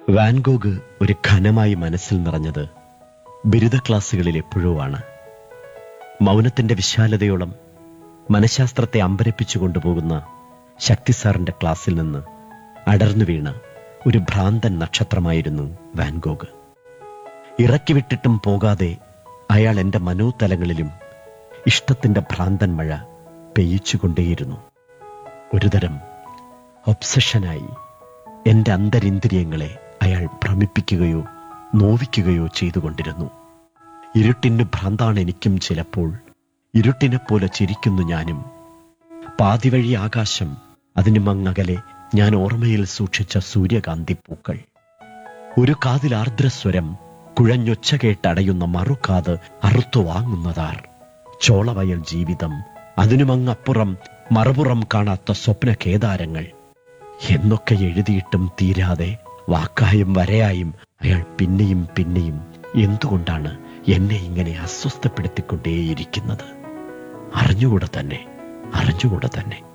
Van Gogh ഒരു ഘനമായി മനസ്സിൽ നിറഞ്ഞത് ബിരുദ ക്ലാസ്സുകളിൽ എപ്പോഴോ ആണ് മൗനത്തിന്റെ വിശാലതയോളം മനഃശാസ്ത്രത്തെ അമ്പരപ്പിച്ചു കൊണ്ടുപോകുന്ന ശക്തിസാറിന്റെ ക്ലാസ്സിൽ നിന്ന് അടർന്നു വീണ ഒരു ഭ്രാന്തൻ നക്ഷത്രമായിരുന്നു വാൻഗോഗ് ഇറക്കി വിട്ടിട്ടും പോകാതെ അയാൾ എന്റെ മനോതലങ്ങളിലും ഇഷ്ടത്തിന്റെ ഭ്രാന്തൻ മഴ പെയ്യിച്ചുകൊണ്ടേയിരുന്നു ഒരുതരം ഒബ്സഷനായി എന്റെ അന്തരിന്ദ്രിയങ്ങളെ അയാൾ ഭ്രമിപ്പിക്കുകയോ നോവിക്കുകയോ ചെയ്തുകൊണ്ടിരുന്നു ഇരുട്ടിന് ഭ്രാന്താണ് എനിക്കും ചിലപ്പോൾ ഇരുട്ടിനെപ്പോലെ ചിരിക്കുന്നു ഞാനും പാതിവഴി ആകാശം അതിനു മങ്ങകലെ ഞാൻ ഓർമ്മയിൽ സൂക്ഷിച്ച സൂര്യകാന്തി പൂക്കൾ ഒരു കാതിൽ ആർദ്രസ്വരം കുഴഞ്ഞൊച്ച കേട്ടടയുന്ന മറുകാത് അറുത്തു വാങ്ങുന്നതാർ ചോളവയൽ ജീവിതം അതിനുമങ്ങപ്പുറം മറുപുറം കാണാത്ത സ്വപ്ന കേദാരങ്ങൾ എന്നൊക്കെ എഴുതിയിട്ടും തീരാതെ വാക്കായും വരയായും അയാൾ പിന്നെയും പിന്നെയും എന്തുകൊണ്ടാണ് എന്നെ ഇങ്ങനെ അസ്വസ്ഥപ്പെടുത്തിക്കൊണ്ടേയിരിക്കുന്നത് അറിഞ്ഞുകൂടെ തന്നെ അറിഞ്ഞുകൂടെ തന്നെ